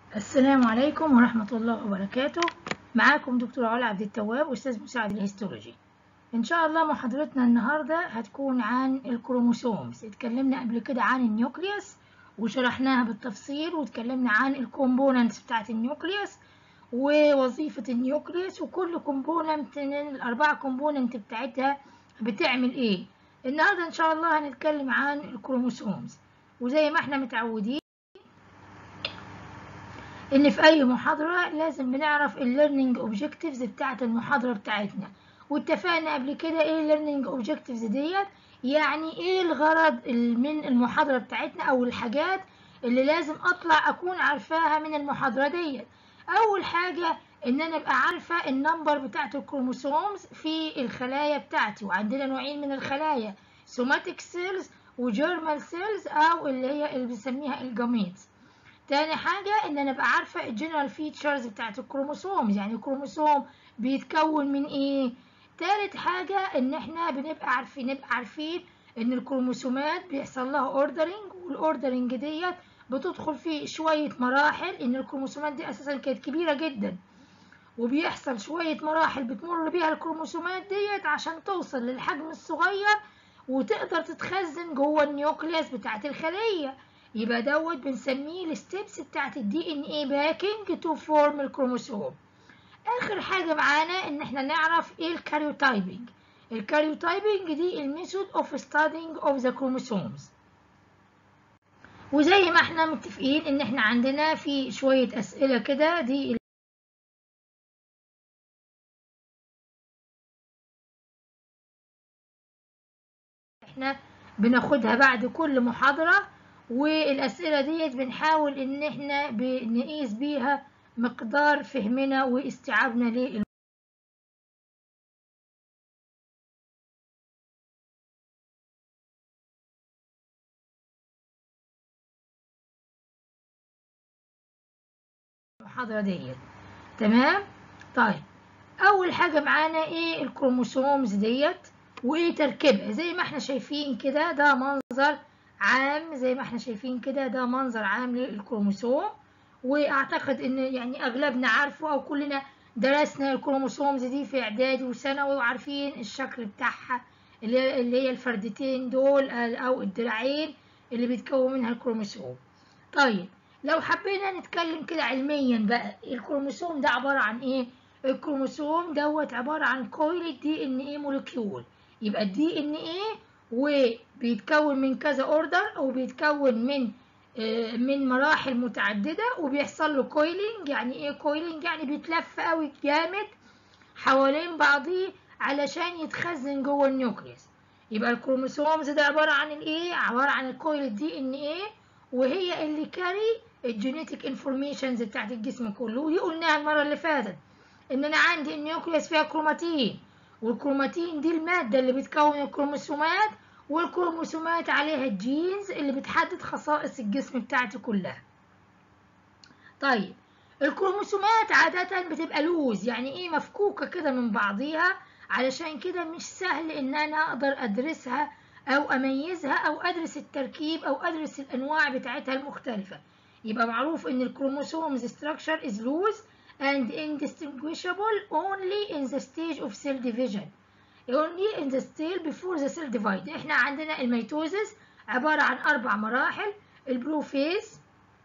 السلام عليكم ورحمة الله وبركاته معاكم دكتور علا عبد التواب أستاذ مساعد الهيستولوجي إن شاء الله محاضرتنا النهاردة هتكون عن الكروموسومز اتكلمنا قبل كده عن النيوكليوس وشرحناها بالتفصيل واتكلمنا عن الكومبوننتس بتاعت النيوكليوس ووظيفة النيوكليوس وكل كومبوننت من الأربعة كومبوننت بتاعتها بتعمل إيه النهاردة إن شاء الله هنتكلم عن الكروموسومز وزي ما احنا متعودين ان في اي محاضرة لازم بنعرف الليرنينج اوبجكتيفز بتاعة المحاضرة بتاعتنا واتفقنا قبل كده ايه الليرنينج اوبجكتيفز ديت يعني ايه الغرض من المحاضرة بتاعتنا او الحاجات اللي لازم اطلع اكون عارفاها من المحاضرة ديت اول حاجة ان انا ابقى عارفة النمبر بتاعت الكروموسومز في الخلايا بتاعتي وعندنا نوعين من الخلايا سوماتيك سيلز وجيرمال سيلز او اللي هي اللي بنسميها الجاميتس تاني حاجة ان انا ابقى عارفة الجنرال فيتشرز بتاعت الكروموسوم يعني الكروموسوم بيتكون من ايه تالت حاجة ان احنا بنبقى عارفين نبقى عارفين ان الكروموسومات بيحصل لها اوردرنج والاوردرنج ديت بتدخل في شوية مراحل ان الكروموسومات دي اساسا كانت كبيرة جدا وبيحصل شوية مراحل بتمر بيها الكروموسومات ديت عشان توصل للحجم الصغير وتقدر تتخزن جوه النيوكليوس بتاعت الخلية يبقى دوت بنسميه الستبس بتاعت الدي ان ايه باكينج تو فورم الكروموسوم اخر حاجه معانا ان احنا نعرف ايه الكاريوتايبنج الكاريوتايبنج دي الميثود اوف ستادينج اوف ذا كروموسومز وزي ما احنا متفقين ان احنا عندنا في شويه اسئله كده دي احنا بناخدها بعد كل محاضره والأسئلة ديت بنحاول إن إحنا نقيس بيها مقدار فهمنا واستيعابنا لل المحاضرة ديت تمام طيب أول حاجة معانا إيه الكروموسومز ديت وإيه تركيبها زي ما إحنا شايفين كده ده منظر عام زي ما احنا شايفين كده ده منظر عام للكروموسوم واعتقد ان يعني اغلبنا عارفه او كلنا درسنا الكروموسومز دي في اعدادي وثانوي وعارفين الشكل بتاعها اللي هي الفردتين دول او الدراعين اللي بيتكون منها الكروموسوم طيب لو حبينا نتكلم كده علميا بقى الكروموسوم ده عبارة عن ايه الكروموسوم دوت عبارة عن كويل دي ان ايه مولكيول يبقى الدي ان ايه وبيتكون من كذا اوردر او بيتكون من من مراحل متعدده وبيحصل له كويلنج يعني ايه كويلنج يعني بيتلف قوي جامد حوالين بعضيه علشان يتخزن جوه النيوكليوس يبقى الكروموسومز ده عباره عن الايه عباره عن الكويل دي ان ايه وهي اللي كاري الجينيتك انفورميشنز بتاعت الجسم كله ودي قلناها المره اللي فاتت ان انا عندي النيوكليوس فيها كروماتين والكروماتين دي المادة اللي بتكون الكروموسومات والكروموسومات عليها الجينز اللي بتحدد خصائص الجسم بتاعتي كلها طيب الكروموسومات عادة بتبقى لوز يعني ايه مفكوكة كده من بعضيها علشان كده مش سهل ان انا اقدر ادرسها او اميزها او ادرس التركيب او ادرس الانواع بتاعتها المختلفة يبقى معروف ان الكروموسومز structure is loose and indistinguishable only in the stage of cell division only in the stage before the cell divide احنا عندنا الميتوزس عبارة عن أربع مراحل البروفيز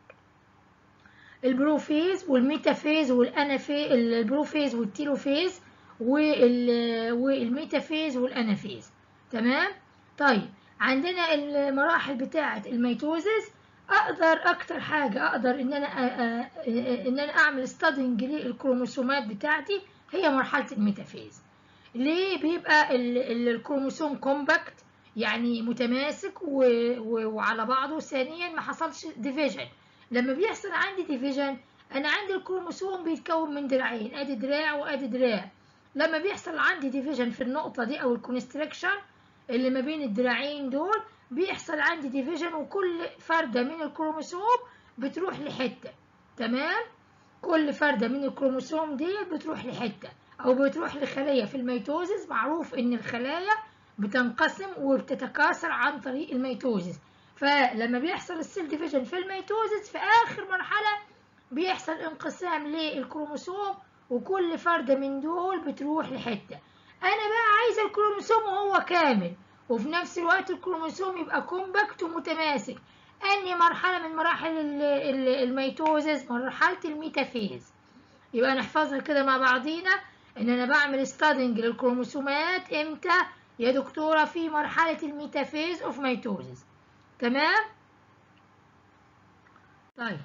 البروفيز والميتافيز والأنافيز البروفيز والتيلوفيز والميتافيز والأنافيز تمام طيب عندنا المراحل بتاعة الميتوزس اقدر اكتر حاجه اقدر ان انا ان انا اعمل ستادنج للكروموسومات بتاعتي هي مرحله الميتافيز ليه بيبقى الكروموسوم كومباكت يعني متماسك وعلى بعضه ثانيا ما حصلش ديفيجن لما بيحصل عندي ديفيجن انا عندي الكروموسوم بيتكون من دراعين ادي دراع وادي دراع لما بيحصل عندي ديفيجن في النقطه دي او الكونستريكشن اللي ما بين الدراعين دول بيحصل عندي ديفيجن وكل فردة من الكروموسوم بتروح لحتة تمام كل فردة من الكروموسوم دي بتروح لحتة أو بتروح لخلية في الميتوزس معروف إن الخلايا بتنقسم وبتتكاثر عن طريق الميتوزس فلما بيحصل السيل ديفيجن في الميتوزس في آخر مرحلة بيحصل انقسام للكروموسوم وكل فردة من دول بتروح لحتة أنا بقى عايزة الكروموسوم وهو كامل وفي نفس الوقت الكروموسوم يبقى كومباكت ومتماسك أنهي مرحلة من مراحل الميتوزس مرحلة الميتافيز يبقى نحفظها كده مع بعضينا ان انا بعمل ستادنج للكروموسومات امتى يا دكتورة في مرحلة الميتافيز اوف ميتوزس تمام طيب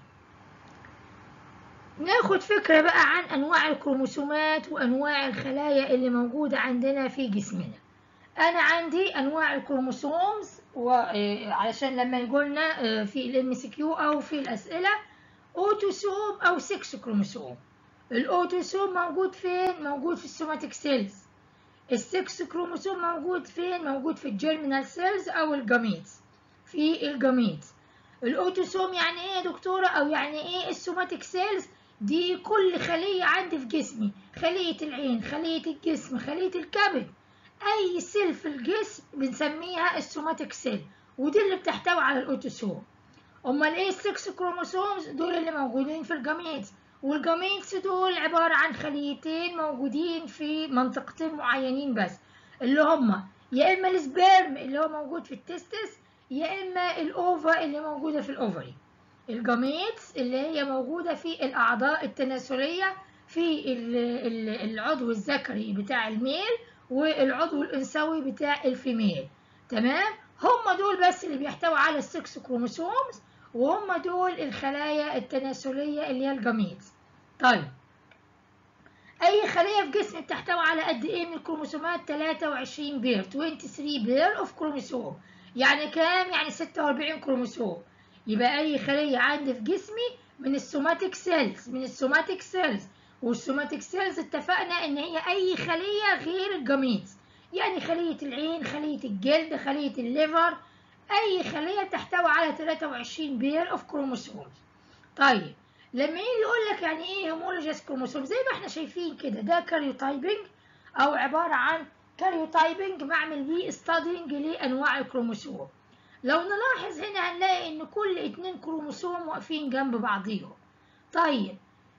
ناخد فكرة بقى عن انواع الكروموسومات وانواع الخلايا اللي موجودة عندنا في جسمنا انا عندي انواع الكروموسومز وعلشان لما يقولنا في الام سي كيو او في الاسئلة اوتوسوم او سكس كروموسوم الاوتوسوم موجود فين موجود في السوماتيك سيلز السكس كروموسوم موجود فين موجود في الجيرمينال سيلز او الجاميتس في الجاميتس الاوتوسوم يعني ايه يا دكتوره او يعني ايه السوماتيك سيلز دي كل خليه عندي في جسمي خليه العين خليه الجسم خليه الكبد اي سيل في الجسم بنسميها السوماتيك سيل ودي اللي بتحتوي على الاوتوسوم امال ايه السكس كروموسومز دول اللي موجودين في الجاميتس والجاميتس دول عبارة عن خليتين موجودين في منطقتين معينين بس اللي هما يا إما السبيرم اللي هو موجود في التستس يا إما الأوفا اللي موجودة في الأوفري الجاميتس اللي هي موجودة في الأعضاء التناسلية في العضو الذكري بتاع الميل والعضو الأنثوي بتاع الفيميل تمام هما دول بس اللي بيحتوي على السكس كروموسومز وهم دول الخلايا التناسلية اللي هي الجاميتس طيب أي خلية في جسم بتحتوي على قد إيه من الكروموسومات 23 بير 23 بير أوف كروموسوم يعني كام؟ يعني 46 كروموسوم يبقى أي خلية عندي في جسمي من السوماتيك سيلز من السوماتيك سيلز والسوماتيك سيلز اتفقنا إن هي أي خلية غير الجاميتس يعني خلية العين خلية الجلد خلية الليفر أي خلية تحتوي على 23 بير أوف كروموسومز. طيب لما يجي يقول لك يعني إيه هومولوجيس كروموسوم زي ما إحنا شايفين كده ده كاريوتايبنج أو عبارة عن كاريوتايبنج بعمل بيه ستادينج لأنواع الكروموسوم. لو نلاحظ هنا هنلاقي إن كل اتنين كروموسوم واقفين جنب بعضيهم. طيب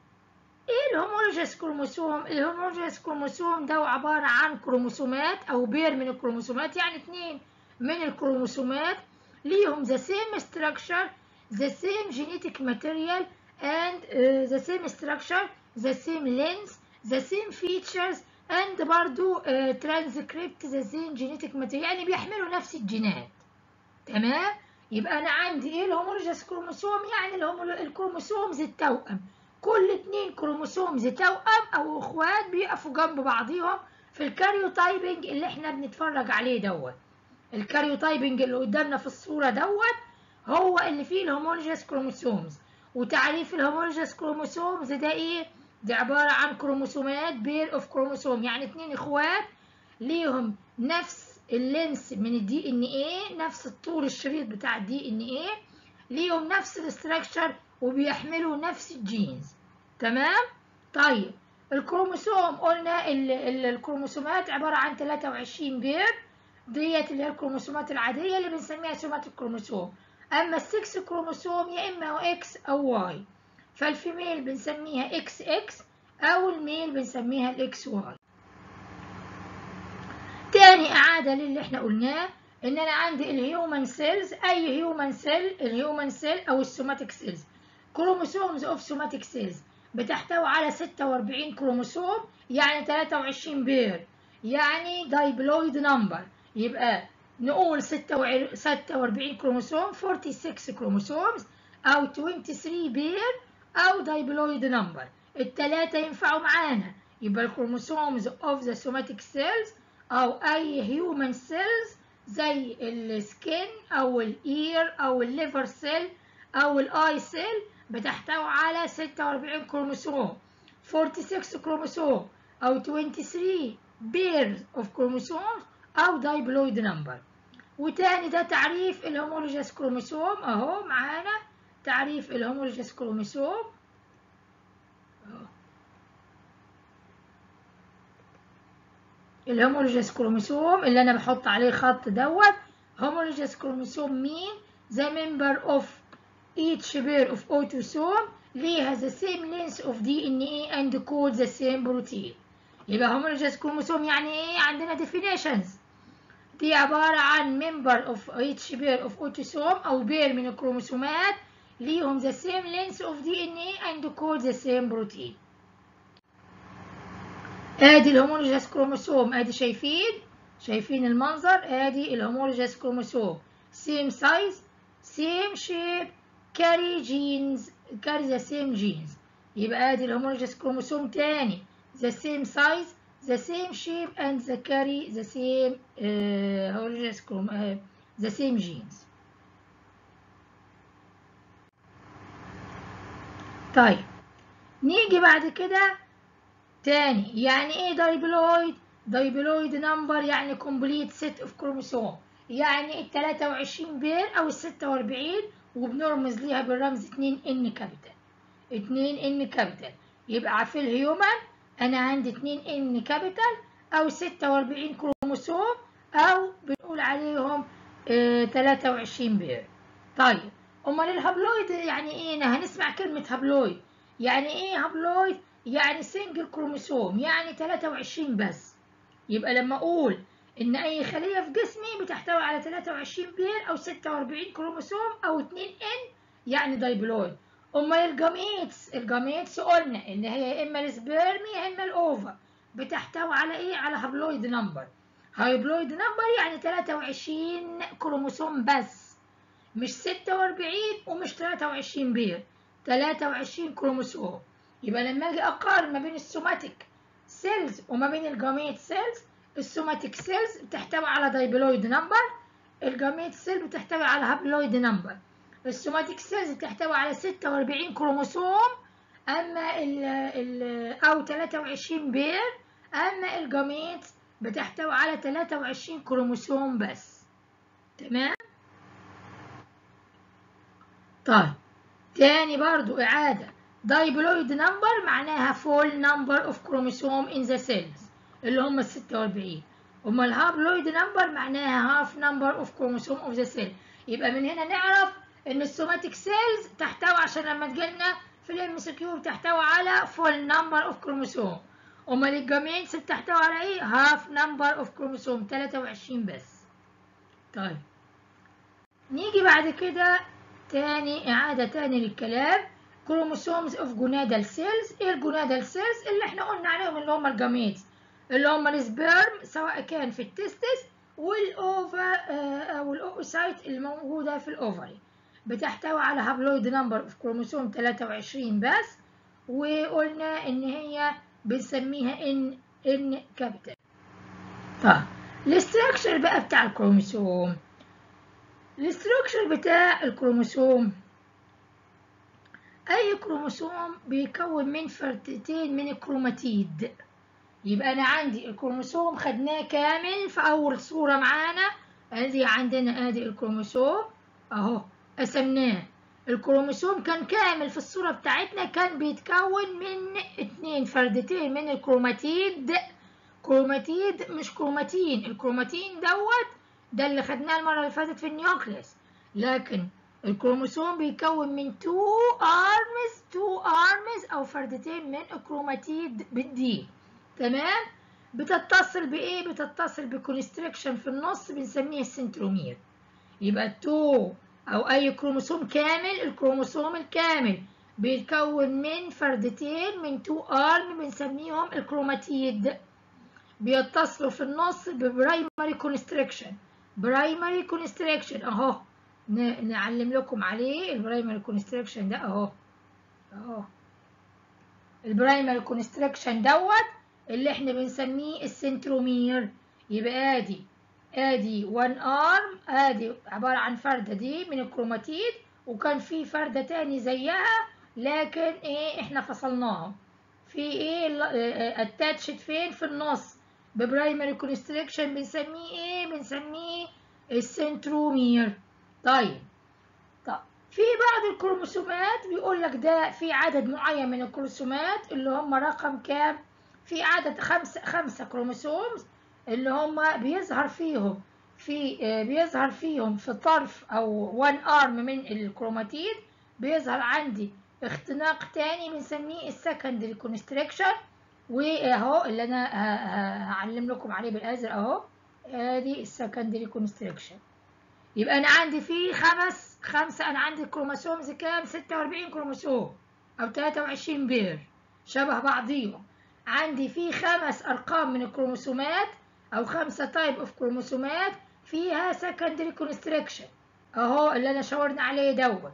ايه الهومولوجيس كروموسوم الهومولوجيس كروموسوم ده عبارة عن كروموسومات او بير من الكروموسومات يعني اتنين من الكروموسومات ليهم the same structure the same genetic material and uh, the same structure the same length the same features and برضو uh, transcript the same genetic material يعني بيحملوا نفس الجينات تمام يبقى انا عندي ايه الهومولوجيس كروموسوم يعني الكروموسومز التوأم كل اتنين كروموسومز توأم او اخوات بيقفوا جنب بعضيهم في الكاريوتايبنج اللي احنا بنتفرج عليه دوت الكاريوتايبنج اللي قدامنا في الصورة دوت هو اللي فيه الهومولوجيس كروموسومز وتعريف الهومولوجيس كروموسومز ده ايه ده عبارة عن كروموسومات بير اوف كروموسوم يعني اتنين اخوات ليهم نفس اللينس من الدي ان ايه نفس الطول الشريط بتاع الدي ان ايه ليهم نفس الاستراكشر وبيحملوا نفس الجينز تمام طيب الكروموسوم قلنا ال ال الكروموسومات عبارة عن 23 بير ديت اللي هي الكروموسومات العادية اللي بنسميها سومات الكروموسوم أما السكس كروموسوم يا إما إكس أو واي فالفيميل بنسميها إكس إكس أو الميل بنسميها الإكس واي تاني إعادة للي إحنا قلناه إن أنا عندي الهيومن سيلز أي هيومن سيل الهيومن سيل أو السوماتيك سيلز كروموسومز أوف سوماتيك سيلز بتحتوي على 46 كروموسوم يعني 23 بير يعني دايبلويد نمبر يبقى نقول 46 كروموسوم 46 كروموسومز أو 23 بير أو دايبلويد نمبر التلاتة ينفعوا معانا يبقى الكروموسومز اوف ذا سوماتيك سيلز أو أي هيومن سيلز زي السكين أو الإير أو الليفر سيل أو الآي سيل بتحتوي على 46 كروموسوم 46 كروموسوم أو 23 بيرز اوف كروموسوم أو دايبلويد نمبر وتاني ده تعريف الهومولوجيس كروموسوم أهو معانا تعريف الهومولوجيس كروموسوم الهومولوجيس كروموسوم اللي أنا بحط عليه خط دوت homologous chromosome mean the member of each pair of autosome ليها the same length of DNA and code the same protein يبقى homologous chromosome يعني ايه عندنا definitions دي عبارة عن member of each pair of autosome أو بير من الكروموسومات ليهم the same length of DNA and code the same protein ادي الهومولوجيس كروموسوم ادي شايفين شايفين المنظر ادي الهومولوجيس كروموسوم same size same shape carry genes carry the same genes يبقى ادي الهومولوجيس كروموسوم تاني the same size the same shape and the carry the same uh, homologous chrom uh, the same genes طيب نيجي بعد كده تاني يعني ايه دايبلويد دايبلويد نمبر يعني كومبليت سيت اوف كروموسوم يعني ال 23 بير او ال 46 وبنرمز ليها بالرمز 2 ان كابيتال 2 ان كابيتال يبقى في الهيومن انا عندي 2 ان كابيتال او 46 كروموسوم او بنقول عليهم اه 23 بير طيب امال الهابلويد يعني ايه هنسمع كلمه هابلويد يعني ايه هابلويد يعني سنجل كروموسوم يعني 23 بس يبقى لما اقول ان اي خليه في جسمي بتحتوي على 23 بير او 46 كروموسوم او 2 ان يعني دايبلويد امال الجاميتس الجاميتس قلنا ان هي يا اما السبيرم يا اما الاوفا بتحتوي على ايه على هابلويد نمبر هابلويد نمبر يعني 23 كروموسوم بس مش 46 ومش 23 بير 23 كروموسوم يبقى لما اجي اقارن ما بين السوماتيك سيلز وما بين الجاميت سيلز السوماتيك سيلز بتحتوي على دايبلويد نمبر الجاميت سيل بتحتوي على هابلويد نمبر السوماتيك سيلز بتحتوي على 46 كروموسوم اما ال ال او 23 بير اما الجاميت بتحتوي على 23 كروموسوم بس تمام طيب تاني برضو اعاده دايبلويد نمبر معناها فول نمبر اوف كروموسوم ان ذا سيلز اللي هم ال 46 اما الهابلويد نمبر معناها هاف نمبر اوف كروموسوم اوف ذا سيل يبقى من هنا نعرف ان السوماتيك سيلز تحتوي عشان لما تجيلنا في الام سي كيو بتحتوي على فول نمبر اوف كروموسوم امال الجاميتس بتحتوي على ايه هاف نمبر اوف كروموسوم 23 بس طيب نيجي بعد كده تاني اعاده تاني للكلام كروموسومز اوف جونادال سيلز ايه الجونادال سيلز اللي احنا قلنا عليهم اللي هم الجاميتس اللي هم السبيرم سواء كان في التستس والاوفا او الاوسايت الموجوده في الاوفري بتحتوي على هابلويد نمبر اوف كروموسوم 23 بس وقلنا ان هي بنسميها ان ان كابيتال طيب الاستراكشر بقى بتاع الكروموسوم الاستراكشر بتاع الكروموسوم اي كروموسوم بيكون من فردتين من الكروماتيد يبقى انا عندي الكروموسوم خدناه كامل في اول صوره معانا ادي عندنا ادي الكروموسوم اهو قسمناه الكروموسوم كان كامل في الصوره بتاعتنا كان بيتكون من اتنين فردتين من الكروماتيد كروماتيد مش كروماتين الكروماتين دوت ده اللي خدناه المره اللي فاتت في النيوكليس لكن الكروموسوم بيكون من تو ارمز تو ارمز او فردتين من الكروماتيد بالدي تمام بتتصل بايه بتتصل بكونستريكشن في النص بنسميه السنترومير يبقى التو او اي كروموسوم كامل الكروموسوم الكامل بيتكون من فردتين من تو ارم بنسميهم الكروماتيد بيتصلوا في النص ببرايمري كونستريكشن برايمري كونستريكشن اهو نعلم لكم عليه البرايمري كونستريكشن ده اهو اهو البرايمري كونستريكشن دوت اللي احنا بنسميه السنترومير يبقى ادي ادي وان ارم ادي عبارة عن فردة دي من الكروماتيد وكان في فردة تاني زيها لكن ايه احنا فصلناهم في ايه اتاتشت فين في النص ببرايمري كونستريكشن بنسميه ايه بنسميه السنترومير طيب طب في بعض الكروموسومات بيقول لك ده في عدد معين من الكروموسومات اللي هم رقم كام في عدد خمسة خمسة كروموسومز اللي هم بيظهر فيهم في بيظهر فيهم في طرف او وان ارم من الكروماتيد بيظهر عندي اختناق تاني بنسميه السكندري كونستريكشن واهو اللي انا هعلم لكم عليه بالازرق اهو ادي السكندري كونستريكشن يبقى انا عندي فيه خمس خمسه انا عندي الكروموسومز كام 46 كروموسوم او 23 بير شبه بعضيهم عندي فيه خمس ارقام من الكروموسومات او خمسه تايب اوف كروموسومات فيها سكندري كونستريكشن اهو اللي انا شاورنا عليه دوت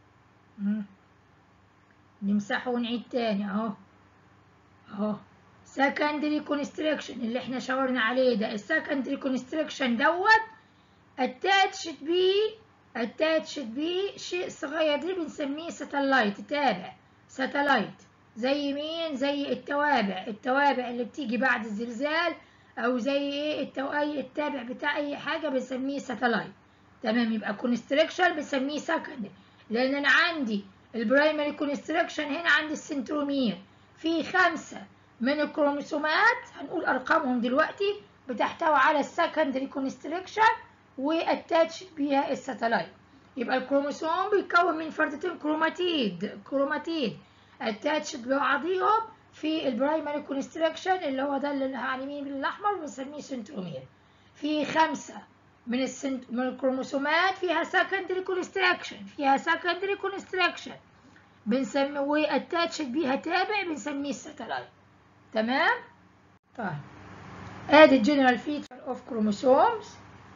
نمسحه ونعيد تاني اهو اهو secondary constriction اللي احنا شاورنا عليه ده السكندري كونستريكشن دوت attached بيه attached بيه شيء صغير دي بنسميه ساتلايت تابع ساتلايت زي مين زي التوابع التوابع اللي بتيجي بعد الزلزال او زي ايه التوأي التابع بتاع اي حاجه بنسميه ساتلايت تمام يبقى كونستريكشن بنسميه سكندري لان انا عندي البرايمري كونستريكشن هنا عندي السنترومير في خمسه من الكروموسومات هنقول ارقامهم دلوقتي بتحتوي على السكندري كونستريكشن واتاتش بيها الساتلايت يبقى الكروموسوم بيتكون من فردتين كروماتيد كروماتيد اتاتش ببعضيهم في البرايمري كونستريكشن اللي هو ده اللي على اليمين بالاحمر بنسميه سنترومير في خمسه من السنت... من الكروموسومات فيها سكندري كونستراكشن فيها سكندري كونستراكشن بنسمي واتاتش بيها تابع بنسميه الساتلايت تمام طيب ادي الجنرال فيتشر اوف كروموسومز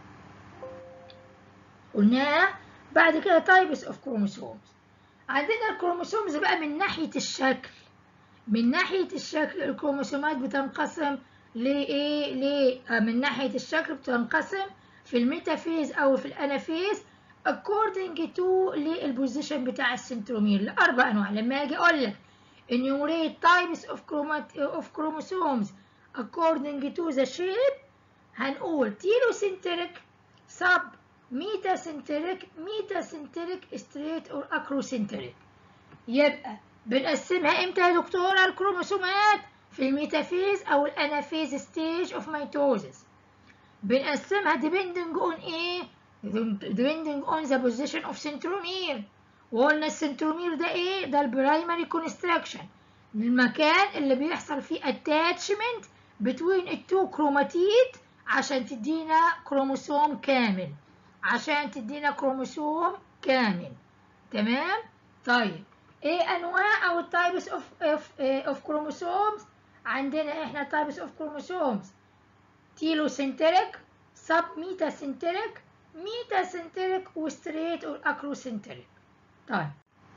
قلناها بعد كده تايبس اوف كروموسومز عندنا الكروموسومز بقى من ناحيه الشكل من ناحيه الشكل الكروموسومات بتنقسم لايه ل من ناحيه الشكل بتنقسم في الميتافيز او في الانافيز according to للبوزيشن بتاع السنترومير لاربع انواع لما اجي اقول لك enumerate types of, of chromosomes according to the shape هنقول تيلوسنتريك sub ميتاسنتريك ميتاسنتريك straight or acrocentric يبقى بنقسمها امتى يا دكتوره الكروموسومات في الميتافيز او الانافيز ستيج اوف ميتوزيس بنقسمها depending on ايه depending on the position of centromere وقلنا السنترومير ده ايه ده البرايمري كونستراكشن المكان اللي بيحصل فيه attachment between التو كروماتيد عشان تدينا كروموسوم كامل عشان تدينا كروموسوم كامل تمام طيب ايه انواع او التايبس اوف اوف اوف كروموسومز عندنا احنا تايبس اوف كروموسومز تيلوسنتريك سب ميتاسنتريك ميتاسنتريك وستريت او اكروسنتريك طيب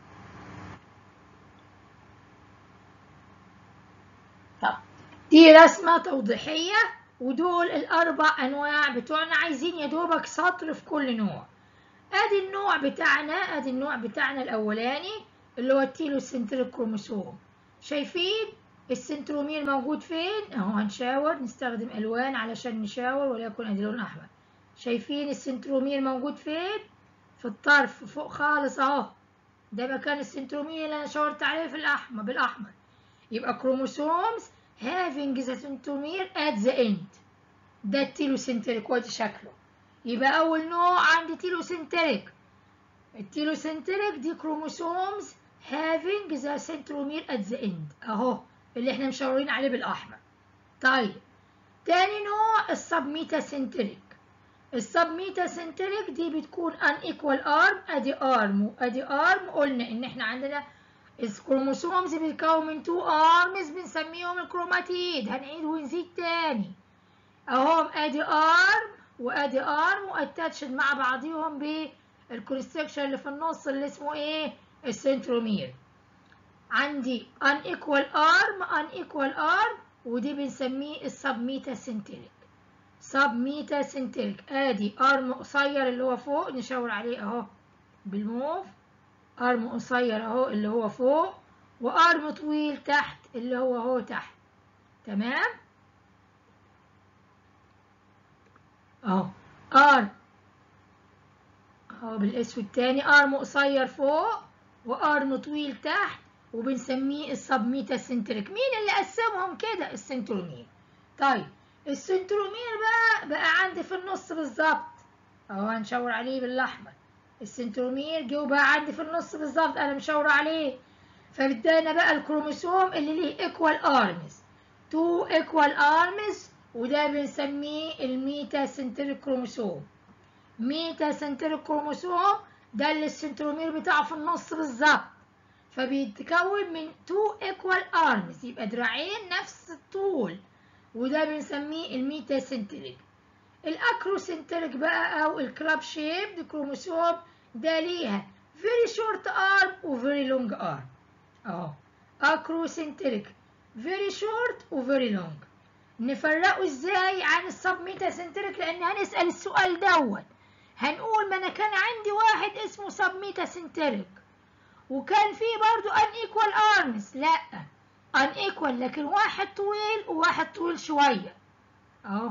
طب دي رسمة توضيحية ودول الأربع أنواع بتوعنا عايزين يا دوبك سطر في كل نوع أدي النوع بتاعنا أدي النوع بتاعنا الأولاني اللي هو التيلوسنتريك كروموسوم شايفين السنترومير موجود فين اهو هنشاور نستخدم الوان علشان نشاور وليكن ادي لون احمر شايفين السنترومير موجود فين في الطرف فوق خالص اهو ده مكان السنترومير اللي انا شاورت عليه في الاحمر بالاحمر يبقى كروموسومز having the centromere at the end ده التيلوسنتريك وادي شكله يبقى اول نوع عندي تيلوسنتريك التيلوسنتريك دي كروموسومز having the centromere at the end اهو اللي احنا مشاورين عليه بالاحمر طيب تاني نوع السبميتاسنتريك السبميتاسنتريك دي بتكون unequal arm ادي arm وادي arm قلنا ان احنا عندنا الكروموسومز بيتكون من تو ارمز بنسميهم الكروماتيد هنعيد ونزيد تاني اهو ادي ارم وادي ارم واتاتشد مع بعضيهم بالكونستركشن اللي في النص اللي اسمه ايه السنترومير عندي unequal arm unequal arm ودي بنسميه السبميتاسنتريك سبميتاسنتريك ادي ارم قصير اللي هو فوق نشاور عليه اهو بالموف ارم قصير اهو اللي هو فوق وارم طويل تحت اللي هو اهو تحت تمام اهو ارم اهو بالاسود تاني ارم قصير فوق وارم طويل تحت وبنسميه السبميتاسنتريك مين اللي قسمهم كده السنترومير طيب السنترومير بقى بقى عندي في النص بالظبط اهو هنشاور عليه بالاحمر السنترومير جه بقى عندي في النص بالظبط انا مشاوره عليه فبدأنا بقى الكروموسوم اللي ليه ايكوال ارمز تو ايكوال ارمز وده بنسميه الميتا سنتريك كروموسوم ميتا سنتريك كروموسوم ده اللي السنترومير بتاعه في النص بالظبط فبيتكون من تو ايكوال ارمز يبقى دراعين نفس الطول وده بنسميه الميتا سنتريك الاكروسنتريك بقى او الكلاب شيب كروموسوم ده ليها very short arm و very long arm اهو acrocentric very short و very long نفرقه ازاي عن السب ميتاسنتريك لان هنسأل السؤال دوت هنقول ما انا كان عندي واحد اسمه سب ميتاسنتريك وكان فيه برضو unequal arms لا unequal لكن واحد طويل وواحد طويل شوية اهو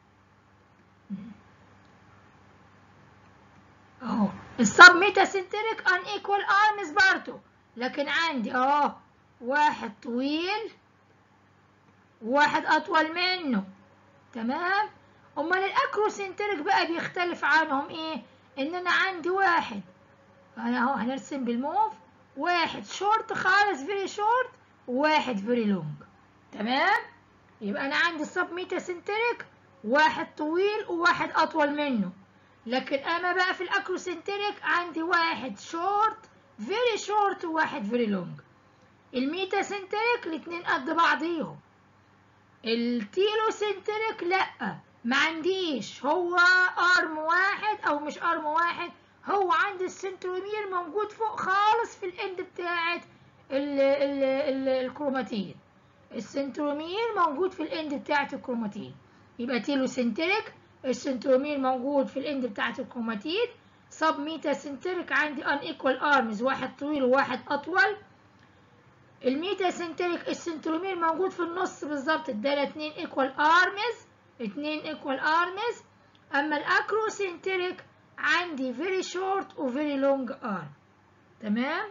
اهو السب ميتاسنتريك unequal arms برضو لكن عندي اهو واحد طويل وواحد اطول منه تمام امال الاكروسنتريك بقى بيختلف عنهم ايه ان انا عندي واحد انا اهو هنرسم بالموف واحد شورت خالص فيري شورت وواحد فيري لونج تمام يبقى انا عندي السب ميتاسنتريك واحد طويل وواحد اطول منه لكن اما بقى في الاكروسنتريك عندي واحد شورت فيري شورت وواحد فيري لونج الميتاسنتريك الاتنين قد بعضيهم التيلوسنتريك لا ما عنديش هو ارم واحد او مش ارم واحد هو عندي السنترومير موجود فوق خالص في الاند بتاعت ال ال ال الكروماتين السنترومير موجود في الاند بتاعت الكروماتين يبقى تيلوسنتريك السنترومير موجود في الاند بتاعت الكروماتين سب ميتاسنتريك عندي ان ايكوال ارمز واحد طويل وواحد اطول الميتاسنتريك السنترومير موجود في النص بالظبط ادانا اتنين ايكوال ارمز اتنين ايكوال ارمز اما الاكروسنتريك عندي very short و very long arm تمام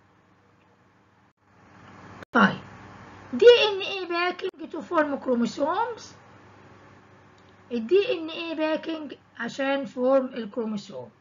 طيب دي ان ايه باكينج تو فورم كروموسومز الدي ان ايه باكينج عشان فورم الكروموسوم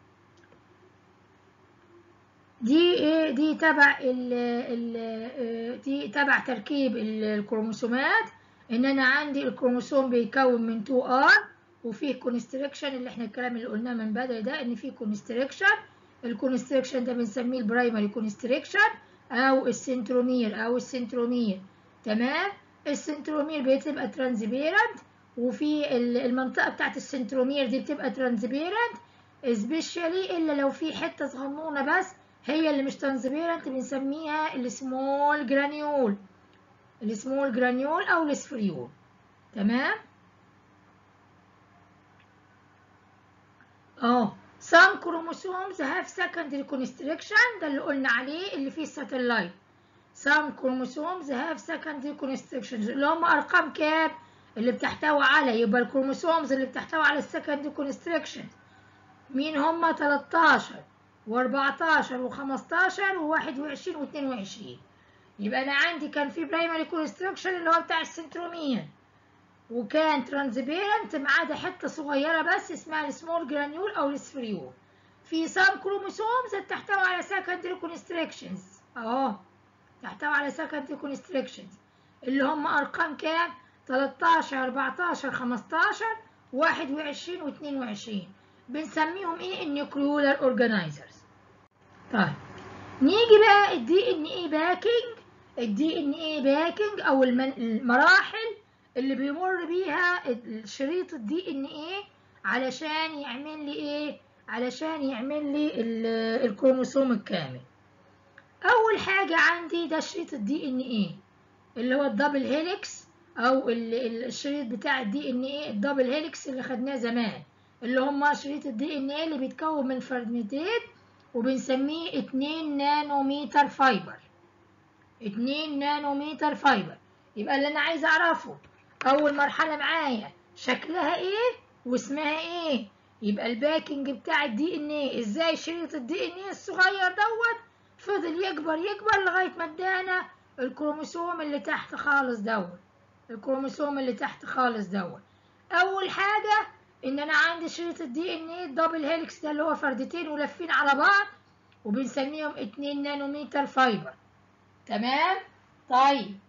دي ايه دي تبع ال ال دي تبع تركيب الكروموسومات ان انا عندي الكروموسوم بيكون من 2 ار وفيه كونستريكشن اللي احنا الكلام اللي قلناه من بدري ده ان فيه كونستريكشن الكونستريكشن ده بنسميه البرايمري كونستريكشن او السنترومير او السنترومير تمام السنترومير بتبقى ترانزبيرنت وفي المنطقه بتاعت السنترومير دي بتبقى ترانزبيرنت سبيشالي الا لو في حته صغنونه بس هي اللي مش ترانزبيرنت بنسميها السمول جرانيول السمول جرانيول او السفريول تمام اه some chromosomes have secondary constriction ده اللي قلنا عليه اللي فيه satellite some chromosomes have secondary constrictions اللي هم ارقام كام اللي بتحتوي على يبقى الكروموسومز اللي بتحتوي على السكندري constrictions مين هم 13 و14 و15 و21 و22 يبقى انا عندي كان في برايمري كونستراكشن اللي هو بتاع السنترومير وكان ترانزبيرنت ما عدا حته صغيره بس اسمها السمول جرانيول او السفريول في سام كروموسومز تحتوي على سكندري كونستراكشنز اهو تحتوي على سكندري كونستراكشنز اللي هم ارقام كام 13 14 15 21 و22 بنسميهم ايه النيوكليولار اورجانيزرز طيب نيجي بقى الدي ان ايه باكينج الدي ان ايه باكينج او المراحل اللي بيمر بيها شريط الدي ان ايه علشان يعمل لي ايه علشان يعمل لي الكروموسوم الكامل اول حاجه عندي ده شريط الدي ان ايه اللي هو الدبل هيليكس او الشريط بتاع الدي ان ايه الدبل هيليكس اللي خدناه زمان اللي هما شريط الدي ان ايه اللي بيتكون من فردتين وبنسميه 2 نانومتر فايبر 2 نانومتر فايبر يبقى اللي انا عايزه اعرفه اول مرحله معايا شكلها ايه واسمها ايه يبقى الباكنج بتاع الدي ان ايه ازاي شريط الدي ان ايه الصغير دوت فضل يكبر يكبر لغايه ما ادانا الكروموسوم اللي تحت خالص دوت الكروموسوم اللي تحت خالص دوت اول حاجه ان انا عندي شريط الدي ان ايه الدبل هيليكس ده اللي هو فردتين ولافين على بعض وبنسميهم 2 نانومتر فايبر تمام طيب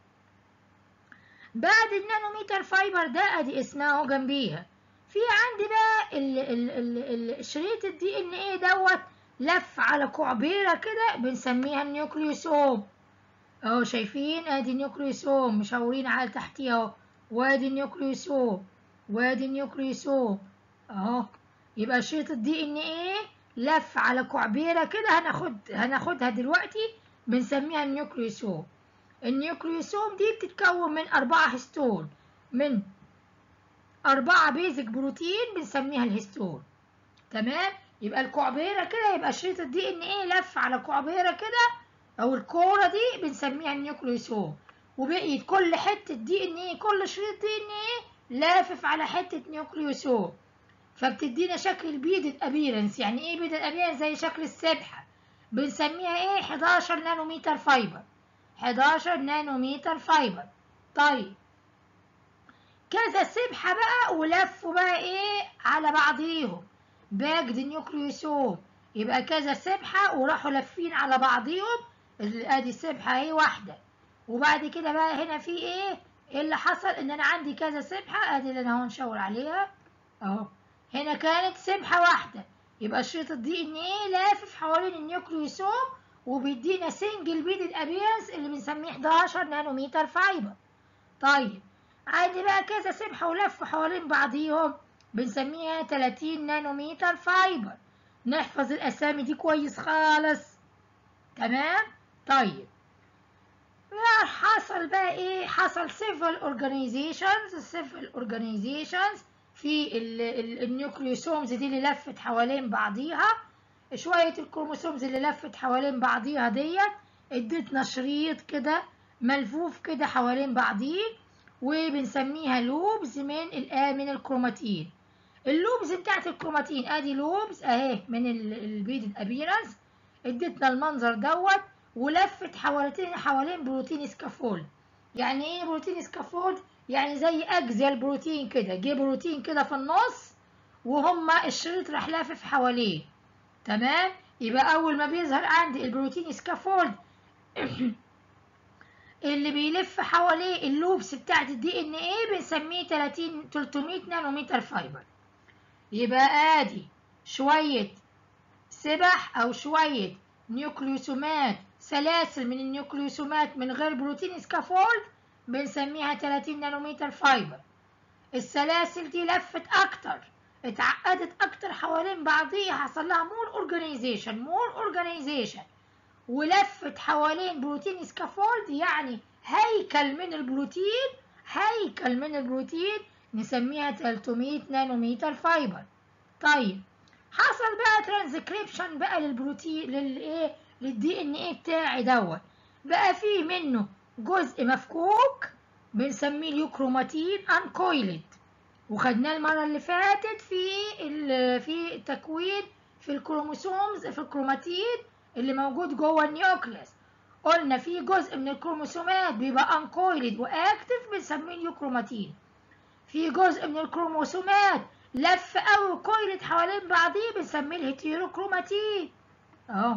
بعد النانوميتر فايبر ده ادي اسمها اهو جنبيها في عندي بقى ال ال ال ال شريط الدي ان ايه دوت لف على كعبيره كده بنسميها النيوكليوسوم اهو شايفين ادي النيوكليوسوم مشاورين على تحتيها اهو وادي النيوكليوسوم وادي النيوكليوسوم اهو يبقى شريط الدي ان ايه لف على كعبيره كده هناخد هناخدها دلوقتي بنسميها النيوكليوسوم النيوكليوسوم دي بتتكون من أربعة هستون من أربعة بيزك بروتين بنسميها الهستون تمام يبقى الكعبيرة كده يبقى شريط الدي ان ايه لف على كعبيرة كده أو الكورة دي بنسميها النيوكليوسوم وبقيت كل حتة دي ان ايه كل شريط دي ان ايه لافف على حتة نيوكليوسوم فبتدينا شكل البيدد ابيرنس يعني ايه بيدد ابيرنس زي شكل السبحة بنسميها ايه 11 نانومتر فايبر 11 نانومتر فايبر طيب كذا سبحة بقى ولفوا بقى ايه على بعضيهم باجد النيوكليوسوم يبقى كذا سبحة وراحوا لافين على بعضيهم ادي سبحة اهي واحدة وبعد كده بقى هنا في ايه ايه اللي حصل ان انا عندي كذا سبحة ادي اللي انا اهو نشاور عليها اهو هنا كانت سبحة واحدة يبقى شريط الدي ان ايه لافف حوالين النيوكليوسوم وبيدينا سنجل بيدد ابيرنس اللي بنسميه 11 نانومتر فايبر طيب عادي بقى كذا سبحة ولف حوالين بعضيهم بنسميها 30 نانومتر فايبر نحفظ الاسامي دي كويس خالص تمام طيب بقى حصل بقى ايه حصل several organizations several organizations في النيوكليوسومز دي اللي لفت حوالين بعضيها شوية الكروموسومز اللي لفت حوالين بعضيها ديت ادتنا شريط كده ملفوف كده حوالين بعضيه وبنسميها لوبز من الآ من الكروماتين اللوبز بتاعت الكروماتين ادي لوبز اهي من البيد الابيرنس ادتنا المنظر دوت ولفت حوالين حوالين بروتين سكافولد يعني ايه بروتين سكافولد يعني زي اجزاء البروتين كده جه بروتين كده في النص وهما الشريط راح لافف حواليه تمام يبقى اول ما بيظهر عندي البروتين سكافولد اللي بيلف حواليه اللوبس بتاعت الدي ان ايه بنسميه 30 300 نانومتر فايبر يبقى ادي شويه سبح او شويه نيوكليوسومات سلاسل من النيوكليوسومات من غير بروتين سكافولد بنسميها 30 نانومتر فايبر السلاسل دي لفت اكتر اتعقدت اكتر حوالين بعضيها حصل لها مور اورجانيزيشن مور اورجانيزيشن ولفت حوالين بروتين سكافولد يعني هيكل من البروتين هيكل من البروتين نسميها 300 نانومتر فايبر طيب حصل بقى ترانسكريبشن بقى للبروتين للايه للدي ان ايه بتاعي دوت بقى فيه منه جزء مفكوك بنسميه اليوكروماتين انكويلد وخدناه المره اللي فاتت في في التكوين في الكروموسومز في الكروماتين اللي موجود جوه النيوكليس قلنا في جزء من الكروموسومات بيبقى انكويلد واكتف بنسميه اليوكروماتين في جزء من الكروموسومات لف قوي وكويلد حوالين بعضيه بنسميه الهيتيروكروماتين اهو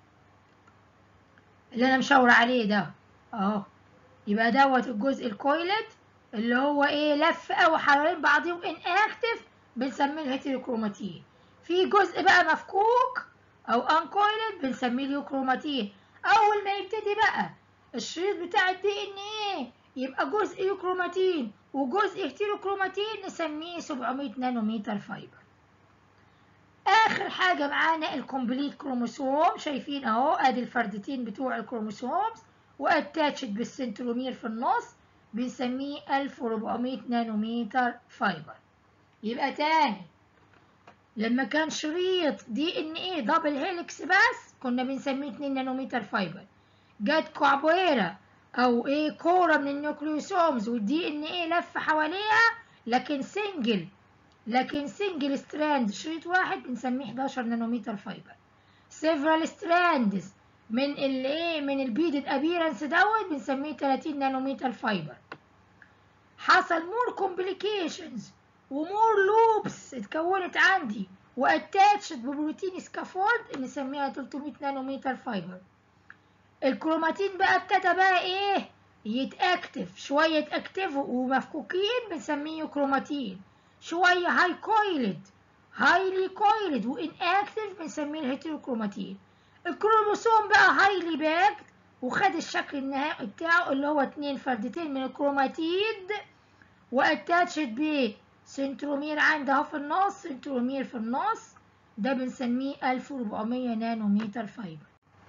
اللي انا مشاور عليه ده اهو يبقى دوت الجزء الكويلد اللي هو ايه لف قوي حوالين بعضهم ان اكتف بنسميه الهيتيروكروماتين في جزء بقى مفكوك او انكويلد بنسميه اليوكروماتين اول ما يبتدي بقى الشريط بتاع الدي ان ايه يبقى جزء يوكروماتين وجزء هيتيروكروماتين نسميه 700 نانومتر فايبر اخر حاجه معانا الكومبليت كروموسوم شايفين اهو ادي الفردتين بتوع الكروموسومز واتاتشد بالسنترومير في النص بنسميه 1400 نانومتر فايبر يبقى تاني لما كان شريط دي ان ايه دبل هيلكس بس كنا بنسميه 2 نانومتر فايبر جت كعبويره او ايه كوره من النيوكليوسومز والدي ان ايه لف حواليها لكن سنجل لكن سنجل ستراند شريط واحد بنسميه 11 نانومتر فايبر سيفرال ستراندز من الايه من البيدد ابيرنس دوت بنسميه 30 نانومتر فايبر حصل مور كومبليكيشنز ومور لوبس اتكونت عندي واتاتشد ببروتين سكافولد نسميها 300 نانومتر فايبر الكروماتين بقى ابتدى بقى ايه يتاكتف شويه يتاكتف ومفكوكين بنسميه كروماتين شويه هاي كويلد هايلي كويلد وان اكتف بنسميه الهيتروكروماتين الكروموسوم بقى هايلي باكد وخد الشكل النهائي بتاعه اللي هو اتنين فردتين من الكروماتيد واتاتشد بسنترومير عند اهو في النص سنترومير في النص ده بنسميه 1400 نانومتر فايبر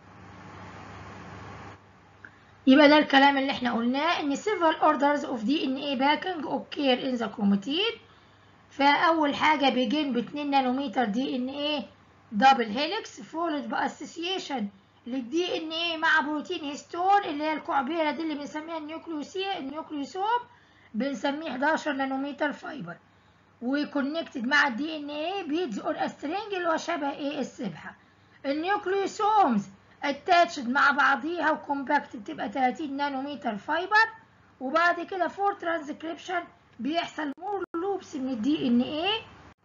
يبقى ده الكلام اللي احنا قلناه ان several orders of DNA backing occur in the chromatid فاول حاجه بيجين ب 2 نانومتر دي ان ايه دبل هيلكس فولد باسوسيشن للدي ان ايه مع بروتين هيستون اللي هي الكعبيره دي اللي بنسميها النيوكليوسي النيوكليوسوم بنسميه 11 نانومتر فايبر وكونكتد مع الدي ان ايه بيدز اون استرينج اللي هو شبه ايه السبحه النيوكليوسومز اتاتشد مع بعضيها وكومباكت بتبقى 30 نانومتر فايبر وبعد كده فور ترانسكريبشن بيحصل مور لوبس من الدي ان ايه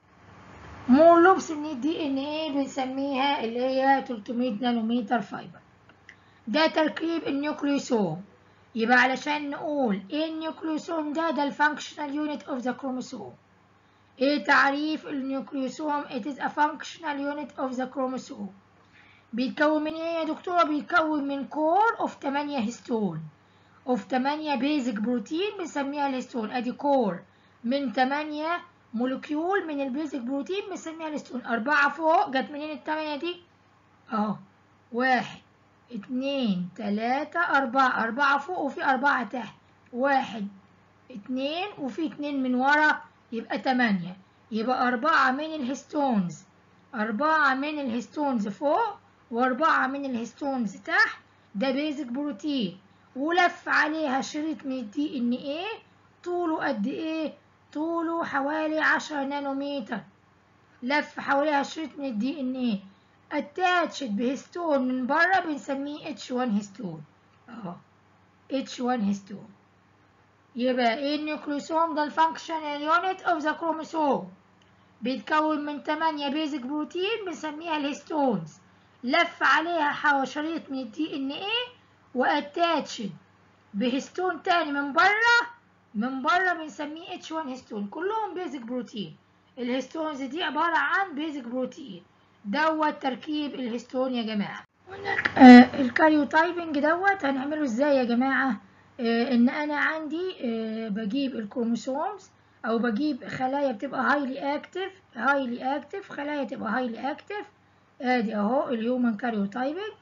مور لوبس من الدي ان ايه بنسميها اللي هي 300 نانومتر فايبر ده تركيب النيوكليوسوم يبقى علشان نقول ايه النيوكليوسوم ده ده الفانكشنال يونت اوف ذا كروموسوم ايه تعريف النيوكليوسوم it is a functional unit of the chromosome بيتكون من ايه يا دكتوره بيتكون من كور اوف 8 هيستون اوف 8 بيزك بروتين بنسميها الهيستون ادي كور من 8 مولكيول من البيزك بروتين بنسميها الهيستون أربعة فوق جت منين التمانية دي اهو واحد اتنين تلاتة أربعة أربعة فوق وفي أربعة تحت واحد اتنين وفي اتنين من ورا يبقى تمانية يبقى أربعة من الهيستونز أربعة من الهيستونز فوق وأربعة من الهيستونز تحت ده بيزك بروتين ولف عليها شريط من الدي ان ايه طوله قد ايه طوله حوالي عشرة نانومتر لف حواليها شريط من الدي ان ايه اتاتشد بهستون من بره بنسميه اتش 1 هستون اهو اتش 1 هستون يبقى ايه النيوكليوسوم ده الفانكشنال يونت اوف ذا كروموسوم بيتكون من 8 بيزك بروتين بنسميها الهستونز لف عليها حوالي شريط من الدي ان ايه واتاتشد بهستون تاني من بره من بره بنسميه اتش 1 هستون كلهم بيزك بروتين الهستونز دي عبارة عن بيزك بروتين دوت تركيب الهستون يا جماعة آه الكاريوتايبنج دوت هنعمله ازاي يا جماعة آه ان انا عندي آه بجيب الكروموسومز او بجيب خلايا بتبقى هايلي اكتف هايلي اكتف خلايا تبقى هايلي اكتف ادي اهو الهيومن كاريوتايبنج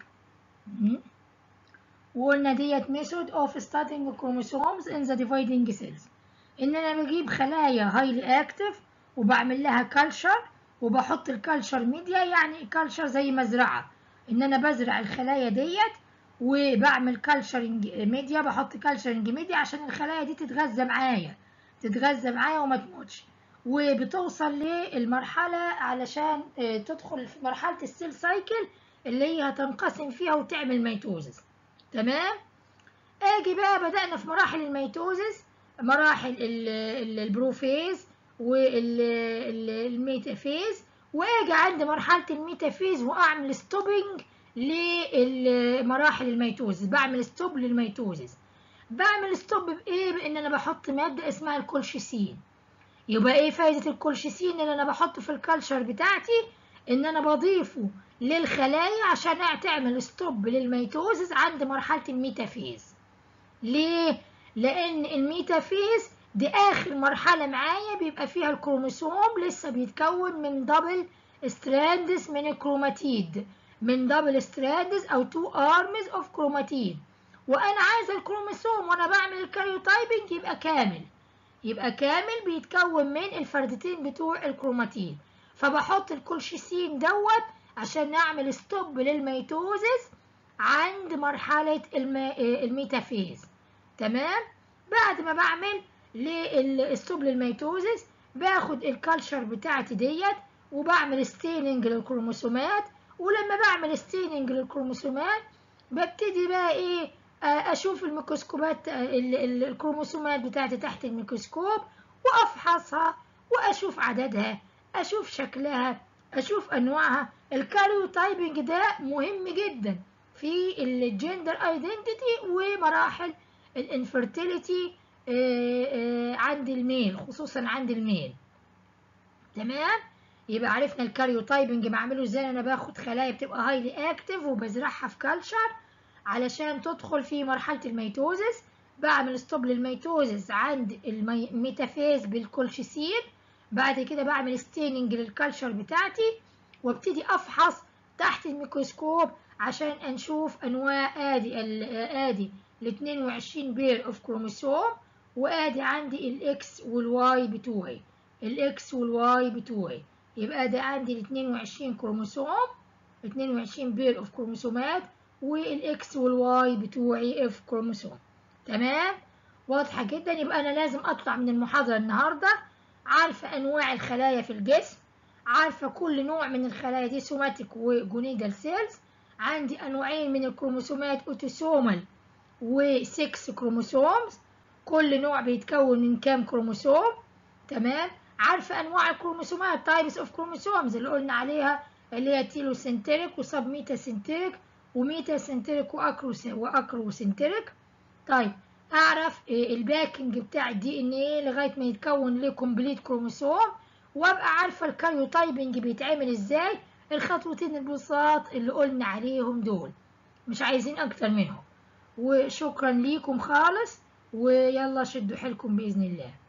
وقلنا ديت ميثود اوف ستادينج كروموسومز ان ذا ديفايدنج سيلز ان انا بجيب خلايا هايلي اكتف وبعمل لها كلشر وبحط الكلشر ميديا يعني كلشر زي مزرعه ان انا بزرع الخلايا ديت وبعمل كلشرنج ميديا بحط كلشرنج ميديا عشان الخلايا دي تتغذى معايا تتغذى معايا وما تموتش وبتوصل للمرحله علشان تدخل في مرحله السيل سايكل اللي هي هتنقسم فيها وتعمل ميتوزس تمام اجي بقى بدأنا في مراحل الميتوزس مراحل البروفيز والميتافيز واجي عند مرحلة الميتافيز واعمل ستوبنج لمراحل الميتوزس بعمل ستوب للميتوزس بعمل ستوب بايه بان انا بحط مادة اسمها الكولشيسين يبقى ايه فايدة الكولشيسين اللي انا بحطه في الكالتشر بتاعتي ان انا بضيفه للخلايا عشان تعمل ستوب للميتوزس عند مرحلة الميتافيز ليه؟ لأن الميتافيز دي آخر مرحلة معايا بيبقى فيها الكروموسوم لسه بيتكون من دبل ستراندز من الكروماتيد من دبل ستراندز أو تو أرمز أوف كروماتيد وأنا عايزة الكروموسوم وأنا بعمل الكاريوتايبنج يبقى كامل يبقى كامل بيتكون من الفردتين بتوع الكروماتيد فبحط الكولشيسين دوت عشان نعمل ستوب للميتوزس عند مرحلة الميتافيز تمام بعد ما بعمل للستوب للميتوزس باخد الكالتشر بتاعتي ديت وبعمل ستيننج للكروموسومات ولما بعمل ستيننج للكروموسومات ببتدي بقى ايه اشوف الميكروسكوبات الكروموسومات بتاعتي تحت الميكروسكوب وافحصها واشوف عددها اشوف شكلها اشوف انواعها الكاريوتايبنج ده مهم جدا في الجندر ايدنتيتي ومراحل الانفرتيليتي عند الميل خصوصا عند الميل تمام يبقى عرفنا الكاريوتايبنج بعمله ازاي انا باخد خلايا بتبقى هايلي اكتف وبزرعها في كلشر علشان تدخل في مرحله الميتوزس بعمل ستوب للميتوزس عند الميتافيز بالكولشيسين بعد كده بعمل ستيننج للكلشر بتاعتي وابتدي افحص تحت الميكروسكوب عشان نشوف انواع ادي ادي ال 22 بير اوف كروموسوم وادي عندي الاكس والواي بتوعي الاكس والواي بتوعي يبقى ده عندي ال 22 كروموسوم 22 بير اوف كروموسومات والاكس والواي بتوعي اوف كروموسوم تمام واضحة جدا يبقى انا لازم اطلع من المحاضرة النهاردة عارفة انواع الخلايا في الجسم عارفة كل نوع من الخلايا دي سوماتيك وجونيدال سيلز عندي انواعين من الكروموسومات اوتوسومال و6 كروموسومز كل نوع بيتكون من كام كروموسوم تمام عارفة انواع الكروموسومات تايبس اوف كروموسومز اللي قلنا عليها اللي هي تيلوسنتريك وسب ميتاسنتريك وميتاسنتريك واكروسنتريك طيب اعرف الباكنج بتاع الدي ان ايه لغايه ما يتكون ليه كومبليت كروموسوم وابقى عارفه الكاريوتايبنج بيتعمل ازاي الخطوتين البساط اللي قلنا عليهم دول مش عايزين اكتر منهم وشكرا ليكم خالص ويلا شدوا حيلكم باذن الله